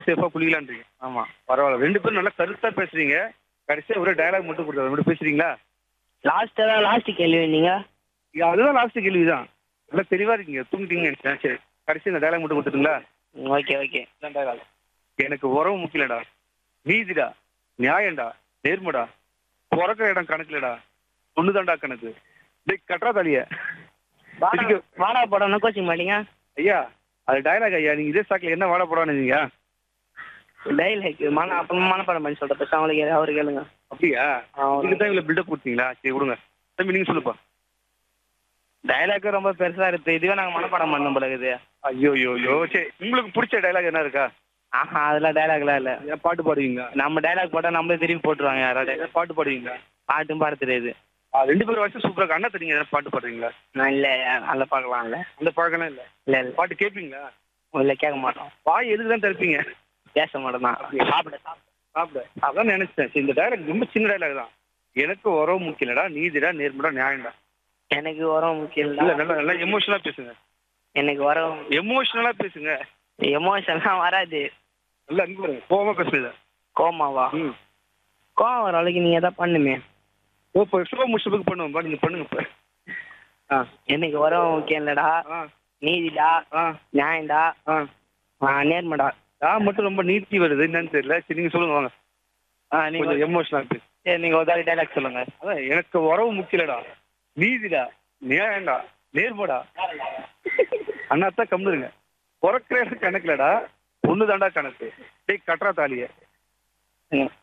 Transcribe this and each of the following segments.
சேஃபா குளிக்கலான்றீங்க ஆமா பரவாயில்ல ரெண்டு பேரும் நல்லா கருத்தா பேசுறீங்க கடைசியா ஒரே டயலாக் மட்டும் கொடுத்தாரு மட்டும் பேசுறீங்களா லாஸ்ட் தான் லாஸ்ட் கேள்வி நீங்க இது அதுதான் லாஸ்ட் கேள்விதான் நல்லா தெளிவா இருக்கீங்க தூங்கிட்டீங்கன்னு நினைச்சேன் சரி கடைசி இந்த டயலாக் மட்டும் கொடுத்துட்டுங்களா ஓகே ஓகே எனக்கு உறவு முக்கியலடா நீதிடா நியாயம்டா நேர்மடா பிறக்கிற இடம் கணக்குலடா ஒண்ணுதான்டா கணக்கு டேய் கட்டுறா தாலிய இதுக்கு- வாடா படம்னா கோச்சிங் மாட்டீங்க ஐயா அது டயலாக் ஐயா நீங்க இதே சாக்கில் என்ன வாட போடான்னு நீங்க டைலாக் மன அப்புறமா மனப்பாடம் பண்ணி சொல்ற பேச அவங்களுக்கு அவரு கேளுங்க அப்படியா ஆ, ஒரு- இதுக்கு தான் இவ்வளவு பில்டப் கொடுத்தீங்களா சரி விடுங்க தம்பி நீங்க சொல்லுப்பா டைலாக் ரொம்ப பெருசா இருக்கு இதுவே நாங்க மனப்பாடம் பண்ண போல இருக்குது ஐயோ ஐயோ ஐயோ சரி உங்களுக்கு பிடிச்ச டயலாக் என்ன இருக்கா ஆஹா அதெல்லாம் டைலாக்லாம் இல்ல ஏன் பாட்டு பாடுவீங்க நம்ம டைலாக் போட்டா நம்மளே திருப்பி போட்டுருவாங்க யாராவது ஏன் பாட்டு பாடுவீங்க பாட்டும் பாட தெரியாது ஆ, ரெண்டு பேரும் வயசு சூப்பரா அண்ணா தெரியுங்க எதனா பாட்டு பாடுறீங்களா நான் இல்ல நல்ல பார்க்கலாம் இல்ல அந்த பழக்கம்லாம் இல்ல இல்ல இல்ல பாட்டு கேட்பீங்களா இல்ல கேட்க மாட்டோம் வாய் எதுக்கு தான் திறப்பீங்க பேச மாட்டோம் தான் சாப்பிட சாப்பிட சாப்பிட அதான் நினைச்சேன் சரி இந்த டயலாக் ரொம்ப சின்ன டயலாக் தான் எனக்கு உறவு முக்கியலடா நீதிடா நேர்மடா நியாயம்டா எனக்கு உரம் முக்கியம் இல்ல இல்ல நல்லா நல்லா எமோஷனலா பேசுங்க எனக்கு உரம் எமோஷனலா பேசுங்க எமோஷன்லாம் வராது நல்லா அங்க பாருங்க கோவமா பேசுங்க கோமாவா ம் கோவம் வர அளவுக்கு நீங்க தான் பண்ணுமே ஓ இப்போ ஸ்லோ மோஷனுக்கு பண்ணுவோம்பா நீங்க பண்ணுங்க இப்ப ஆ எனக்கு உரம் முக்கியம் இல்லடா ஆ நீதிடா ஆ நியாயம்டா ஆ ஆ, நேர்மடா நான் மட்டும் ரொம்ப நீட்டி வருது என்னன்னு தெரியல சரி நீங்க சொல்லுங்க வாங்க ஆ நீங்க கொஞ்சம் எமோஷனலா பேசு சரி நீங்க ஒரு தாரி டைலாக் சொல்லுங்க அதான் எனக்கு உறவு முக்கியலடா நீதிடா நியாயம்டா நேர்மடா அண்ணாத்தான் கம்முருங்க பிறக்கிற இடம் கணக்குலடா ஒண்ணு தாண்டா கணக்கு டேய் கட்டுறா தாலிய ம்.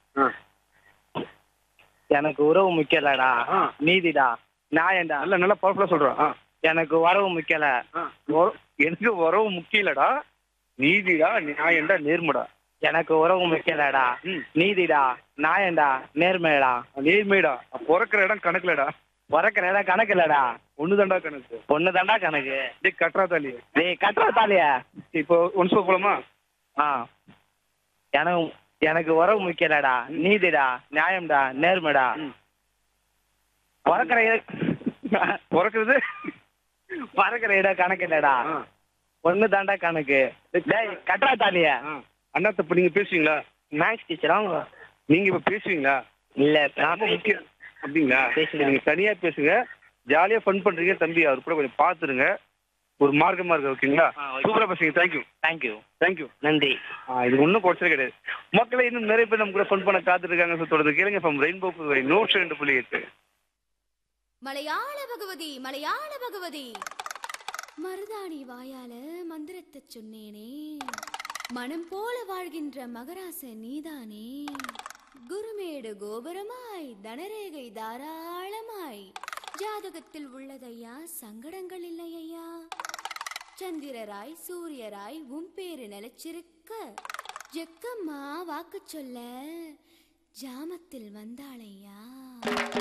எனக்கு உறவு முக்கியம் இல்லடா ஆ. நீதிடா நியாயம்டா நல்ல நல்லா பவர்ஃபுல்லா சொல்றான் ஆ எனக்கு உறவு முக்கியம் இல்ல ஆ. உற- எனக்கு உறவு முக்கியலடா நீதிடா நியாயம்டா நேர்மடா எனக்கு உறவு முக்கியம் இல்லடா ம். நீதிடா நியாயம்டா நேர்மைடா நேர்மைடா பிறக்கிற இடம் கணக்குலடா பிறக்கிற இடம் கணக்கு இல்லடா ஒண்ணு தாண்டா கணக்கு பொண்ணு தாண்டா கணக்கு டேய் கட்டுறா தாலிய டேய் கட்டுற தாலிய இப்போ ஒன் சோ போலாமா ஆ எனக்கு எனக்கு உறவு முக்கியம் இல்லடா நீதிடா நியாயம்டா நேர்மைடா ம். பிறக்கிற இடம் பிறக்கிறது பிறக்கிற இடம் கணக்கு இல்லடா ஆ. பொண்ணு தாண்டா கணக்கு டேய் கட்டுறா தாலிய ஆ. அண்ணா தப்பு நீங்க பேசுவீங்களா மேக்ஸ் டீச்சரா அவங்க நீங்க இப்ப பேசுவீங்களா இல்ல ரொம்ப நான் முக்கியம் அப்படிங்களா பேசுங்க. நீங்க தனியா பேசுங்க ஜாலியா ஃபன் பண்றீங்க தம்பி அவர் கூட கொஞ்சம் பாத்துருங்க ஒரு மார்க்கமா இருக்கு ஓகேங்களா ஆ, ஓகே. சூப்பரா பேசுங்க தேங்க்யூ தேங்க்யூ தேங்க்யூ நன்றி இது ஒன்றும் குறைச்சல் கிடையாது மக்களை இன்னும் நிறைய பேர் நம்ம கூட ஃபன் பண்ண காத்துட்டு இருக்காங்க ஸோ தொடர்ந்து கேளுங்க ஃப்ரம் ரெயின்போ புதுவை நூற்றி ரெண்டு புள்ளி எட்டு மலையாள பகவதி மலையாள பகவதி மருதாணி வாயால மந்திரத்தை சொன்னேனே மனம் போல வாழ்கின்ற மகராச நீதானே குருமேடு கோபுரமாய் தனரேகை தாராளமாய் ஜாதகத்தில் உள்ளதையா சங்கடங்கள் இல்லையா சந்திரராய் சூரியராய் உன் பேரு நிலைச்சிருக்க ஜெக்கம்மா வாக்கு சொல்ல ஜாமத்தில் வந்தாளையா